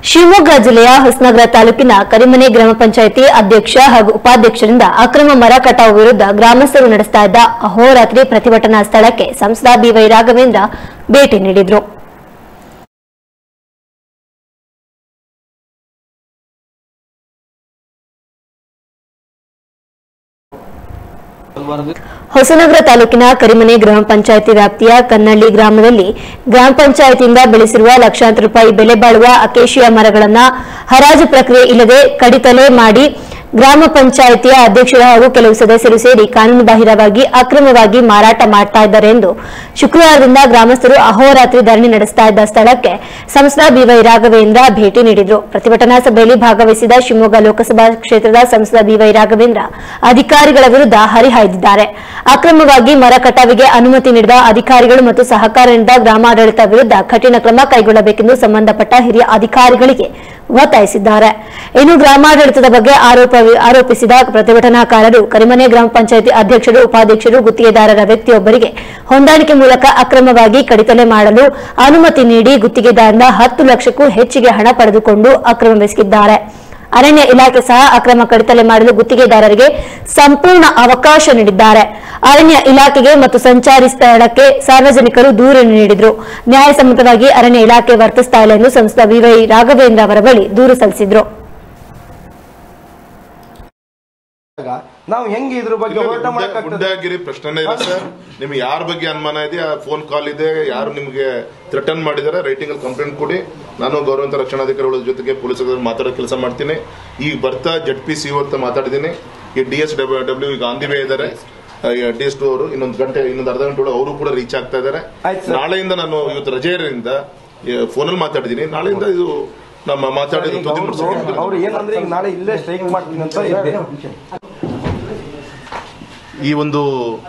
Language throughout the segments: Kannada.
ಶಿವಮೊಗ್ಗ ಜಿಲ್ಲೆಯ ಹೊಸನಗರ ತಾಲೂಕಿನ ಕರಿಮನೆ ಗ್ರಾಮ ಪಂಚಾಯಿತಿ ಅಧ್ಯಕ್ಷ ಹಾಗೂ ಉಪಾಧ್ಯಕ್ಷರಿಂದ ಅಕ್ರಮ ಮರ ಕಟಾವು ವಿರುದ್ಧ ಗ್ರಾಮಸ್ಥರು ನಡೆಸ್ತಾ ಇದ್ದ ಅಹೋರಾತ್ರಿ ಪ್ರತಿಭಟನಾ ಸ್ಥಳಕ್ಕೆ ಸಂಸದ ಬಿವೈ ರಾಘವೇಂದ್ರ ಭೇಟಿ ನೀಡಿದ್ರು ಹೊಸನಗರ ತಾಲೂಕಿನ ಕರಿಮನೆ ಗ್ರಾಮ ಪಂಚಾಯಿತಿ ವ್ಯಾಪ್ತಿಯ ಕನ್ನಳ್ಳಿ ಗ್ರಾಮದಲ್ಲಿ ಗ್ರಾಮ ಪಂಚಾಯಿತಿಯಿಂದ ಬೆಳೆಸಿರುವ ಲಕ್ಷಾಂತರ ರೂಪಾಯಿ ಬೆಲೆ ಬಾಳುವ ಅಕೇಶಿಯಾ ಮರಗಳನ್ನು ಹರಾಜು ಪ್ರಕ್ರಿಯೆ ಇಲ್ಲದೆ ಕಡಿತಲೆ ಮಾಡಿ ಗ್ರಾಮ ಪಂಚಾಯಿತಿಯ ಅಧ್ಯಕ್ಷರು ಹಾಗೂ ಕೆಲವು ಸದಸ್ಯರು ಸೇರಿ ಕಾನೂನುಬಾಹಿರವಾಗಿ ಅಕ್ರಮವಾಗಿ ಮಾರಾಟ ಮಾಡ್ತಾ ಇದ್ದಾರೆ ಎಂದು ಶುಕ್ರವಾರದಿಂದ ಗ್ರಾಮಸ್ಥರು ಅಹೋರಾತ್ರಿ ಧರಣಿ ನಡೆಸ್ತಾ ಇದ್ದ ಸ್ಥಳಕ್ಕೆ ಸಂಸದ ಬಿವೈ ರಾಘವೇಂದ್ರ ಭೇಟಿ ನೀಡಿದ್ರು ಪ್ರತಿಭಟನಾ ಸಭೆಯಲ್ಲಿ ಭಾಗವಹಿಸಿದ ಶಿವಮೊಗ್ಗ ಲೋಕಸಭಾ ಕ್ಷೇತ್ರದ ಸಂಸದ ಬಿವೈ ರಾಘವೇಂದ್ರ ಅಧಿಕಾರಿಗಳ ವಿರುದ್ಧ ಹರಿಹಾಯ್ದಿದ್ದಾರೆ ಅಕ್ರಮವಾಗಿ ಮರ ಕಟಾವಿಗೆ ಅನುಮತಿ ನೀಡಿದ ಅಧಿಕಾರಿಗಳು ಮತ್ತು ಸಹಕಾರ ನೀಡಿದ ಗ್ರಾಮಾಡಳಿತ ವಿರುದ್ಧ ಕಠಿಣ ಕ್ರಮ ಕೈಗೊಳ್ಳಬೇಕೆಂದು ಸಂಬಂಧಪಟ್ಟ ಹಿರಿಯ ಅಧಿಕಾರಿಗಳಿಗೆ ಒತ್ತಾಯಿಸಿದ್ದಾರೆ ಇನ್ನು ಗ್ರಾಮಾಡಳಿತದ ಬಗ್ಗೆ ಆರೋಪ ಆರೋಪಿಸಿದ ಪ್ರತಿಭಟನಾಕಾರರು ಕರಿಮನೆ ಗ್ರಾಮ ಪಂಚಾಯಿತಿ ಅಧ್ಯಕ್ಷರು ಉಪಾಧ್ಯಕ್ಷರು ಗುತ್ತಿಗೆದಾರರ ವ್ಯಕ್ತಿಯೊಬ್ಬರಿಗೆ ಹೊಂದಾಣಿಕೆ ಮೂಲಕ ಅಕ್ರಮವಾಗಿ ಕಡಿತಲೆ ಮಾಡಲು ಅನುಮತಿ ನೀಡಿ ಗುತ್ತಿಗೆದಾರರಿಂದ ಹತ್ತು ಲಕ್ಷಕ್ಕೂ ಹೆಚ್ಚಿಗೆ ಹಣ ಪಡೆದುಕೊಂಡು ಅಕ್ರಮವೆಸಗಿದ್ದಾರೆ ಅರಣ್ಯ ಇಲಾಖೆ ಸಹ ಅಕ್ರಮ ಕಡಿತಲೆ ಮಾಡಲು ಗುತ್ತಿಗೆದಾರರಿಗೆ ಸಂಪೂರ್ಣ ಅವಕಾಶ ನೀಡಿದ್ದಾರೆ ಅರಣ್ಯ ಇಲಾಖೆಗೆ ಮತ್ತು ಸಂಚಾರಿ ಸ್ಥಳಕ್ಕೆ ಸಾರ್ವಜನಿಕರು ದೂರು ನೀಡಿದ್ರು ನ್ಯಾಯಸಮ್ಮತವಾಗಿ ಅರಣ್ಯ ಇಲಾಖೆ ವರ್ತಿಸ್ತಾ ಇಲ್ಲ ಎಂದು ಸಂಸದ ವಿವೈ ರಾಘವೇಂದ್ರ ಅವರ ಬಳಿ ದೂರು ಸಲ್ಲಿಸಿದ್ರು ನಾವು ಹೆಂಗೆ ಇದ್ರ ಬಗ್ಗೆ ಹೋರಾಟ ಮಾಡಕ್ಕಾಗ್ತದೆ ಗುಡ್ಡಾಗಿರಿ ಪ್ರಶ್ನೆನೇ ಇಲ್ಲ ಸರ್ ನಿಮ್ಗೆ ಯಾರ ಬಗ್ಗೆ ಅನುಮಾನ ಇದೆ ಫೋನ್ ಕಾಲ್ ಇದೆ ಯಾರು ನಿಮಗೆ ಥ್ರೆಟನ್ ಮಾಡಿದ್ದಾರೆ ರೈಟಿಂಗ್ ಅಲ್ಲಿ ಕಂಪ್ಲೇಂಟ್ ಕೊಡಿ ನಾನು ಗೌರವಂತ ರಕ್ಷಣಾಧಿಕಾರಿಗಳ ಜೊತೆಗೆ ಪೊಲೀಸ್ ಮಾತಾಡೋ ಕೆಲಸ ಮಾಡ್ತೀನಿ ಈಗ ಬರ್ತಾ ಜಡ್ ಪಿ ಸಿ ಅಂತ ಮಾತಾಡಿದ್ದೀನಿ ಈ ಡಿ ಎಸ್ ಡಬ್ಲ್ಯೂ ಈಗ ಆನ್ ದಿ ವೇ ಇದ್ದಾರೆ ಡಿ ಎಸ್ ಟು ಅವರು ಇನ್ನೊಂದು ಗಂಟೆ ಇನ್ನೊಂದು ಅರ್ಧ ಗಂಟೆ ಒಳಗೆ ಅವರು ಕೂಡ ರೀಚ್ ಆಗ್ತಾ ಇದ್ದಾರೆ ಆಯ್ತು ಸರ್. ನಾಳೆಯಿಂದ ನಾನು ಇವತ್ತು ರಜೆ ಇರೋದ್ರಿಂದ ಫೋನಲ್ಲಿ ಮಾತಾಡಿದ್ದೀನಿ ನಾಳೆಯಿಂದ ಇದು ನಮ್ಮ ಮಾತಾಡಿದ ತುದಿ ಮುಟ್ಸೋಕೆ ಅವ್ರು ಏನಂದ್ರೆ ಈಗ ನಾಳೆ ಇಲ್ಲೇ ಸ್ಟ್ರೈಕ್ ಮಾಡ್ತೀನಿ ಅಂತ ಇದ್ದೆ ಈ ಒಂದು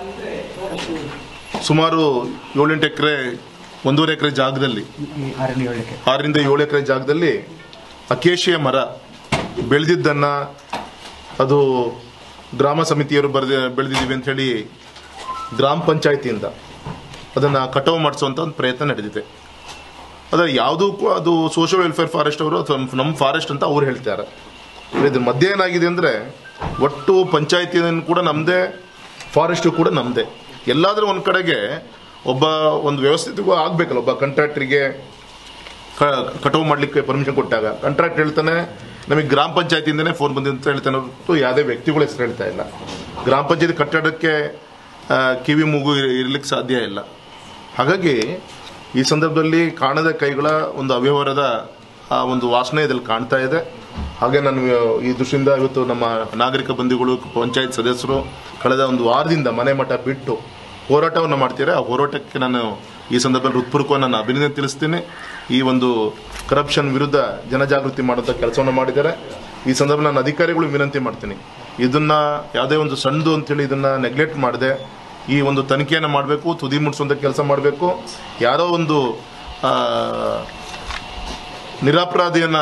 ಸುಮಾರು ಏಳೆಂಟು ಎಕರೆ ಒಂದೂವರೆ ಎಕರೆ ಜಾಗದಲ್ಲಿ ಆರರಿಂದ ಏಳು ಎಕರೆ ಜಾಗದಲ್ಲಿ ಅಕೇಶಿಯ ಮರ ಬೆಳೆದಿದ್ದನ್ನ ಅದು ಗ್ರಾಮ ಸಮಿತಿಯವರು ಬರೆದ ಬೆಳೆದಿದ್ದೀವಿ ಅಂತ ಹೇಳಿ ಗ್ರಾಮ ಪಂಚಾಯತಿಯಿಂದ ಅದನ್ನ ಕಟಾವು ಮಾಡಿಸುವಂತ ಒಂದು ಪ್ರಯತ್ನ ನಡೆದಿದೆ ಅದರ ಯಾವುದೂ ಕೂಡ ಅದು ಸೋಷಿಯಲ್ ವೆಲ್ಫೇರ್ ಫಾರೆಸ್ಟ್ ಅವರು ಅಥವಾ ನಮ್ಮ ಫಾರೆಸ್ಟ್ ಅಂತ ಅವ್ರು ಹೇಳ್ತಾರೆ ಇದ್ರ ಮಧ್ಯೆ ಏನಾಗಿದೆ ಅಂದ್ರೆ ಒಟ್ಟು ಪಂಚಾಯತಿಯನ್ನು ಕೂಡ ನಮ್ದೇ ಫಾರೆಸ್ಟ್ ಕೂಡ ನಮ್ದೇ ಎಲ್ಲಾದ್ರೂ ಒಂದ್ ಕಡೆಗೆ ಒಬ್ಬ ಒಂದು ವ್ಯವಸ್ಥಿತಗೂ ಆಗ್ಬೇಕಲ್ಲ ಒಬ್ಬ ಕಾಂಟ್ರಾಕ್ಟರಿಗೆ ಕಟಾವು ಮಾಡ್ಲಿಕ್ಕೆ ಪರ್ಮಿಷನ್ ಕೊಟ್ಟಾಗ ಕಾಂಟ್ರಾಕ್ಟ್ ಹೇಳ್ತಾನೆ ನಮಗೆ ಗ್ರಾಮ ಪಂಚಾಯತಿಯಿಂದನೇ ಫೋನ್ ಬಂದಿದೆ ಅಂತ ಹೇಳ್ತಾನೆ ಹೊರತು ಯಾವುದೇ ವ್ಯಕ್ತಿಗಳ ಹೆಸರು ಹೇಳ್ತಾ ಇಲ್ಲ ಗ್ರಾಮ ಪಂಚಾಯತಿ ಕಟ್ಟಡಕ್ಕೆ ಆ, ಕಿವಿ ಮೂಗು ಇರ್- ಇರ್ಲಿಕ್ಕೆ ಸಾಧ್ಯ ಇಲ್ಲ ಹಾಗಾಗಿ ಈ ಸಂದರ್ಭದಲ್ಲಿ ಕಾಣದ ಕೈಗಳ ಒಂದು ಅವ್ಯವಹಾರದ ಆ ಒಂದು ವಾಸನೆ ಇದ್ರಲ್ಲಿ ಕಾಣ್ತಾ ಇದೆ ಹಾಗೆ ನಾನು ಈ ದೃಷ್ಟಿಯಿಂದ ಇವತ್ತು ನಮ್ಮ ನಾಗರಿಕ ಬಂಧುಗಳು ಪಂಚಾಯತ್ ಸದಸ್ಯರು ಕಳೆದ ಒಂದು ವಾರದಿಂದ ಮನೆ ಮಠ ಬಿಟ್ಟು ಹೋರಾಟವನ್ನು ಮಾಡ್ತಾರೆ ಆ ಹೋರಾಟಕ್ಕೆ ನಾನು ಈ ಸಂದರ್ಭದಲ್ಲಿ ಹೃತ್ಪೂರ್ವಕವಾಗಿ ನಾನು ಅಭಿನಂದನೆ ತಿಳಿಸ್ತೀನಿ ಈ ಒಂದು ಕರಪ್ಷನ್ ವಿರುದ್ಧ ಜನಜಾಗೃತಿ ಮಾಡುವಂಥ ಕೆಲಸವನ್ನು ಮಾಡಿದ್ದಾರೆ ಈ ಸಂದರ್ಭದಲ್ಲಿ ನಾನು ಅಧಿಕಾರಿಗಳು ವಿನಂತಿ ಮಾಡ್ತೀನಿ ಇದನ್ನ ಯಾವುದೇ ಒಂದು ಸಣ್ಣದು ಅಂತೇಳಿ ಇದನ್ನ ನೆಗ್ಲೆಕ್ಟ್ ಮಾಡದೆ ಈ ಒಂದು ತನಿಖೆಯನ್ನು ಮಾಡಬೇಕು ತುದಿ ಮುಟ್ಸುವಂಥ ಕೆಲಸ ಮಾಡಬೇಕು ಯಾರೋ ಒಂದು ಆ, ನಿರಪರಾಧಿಯನ್ನ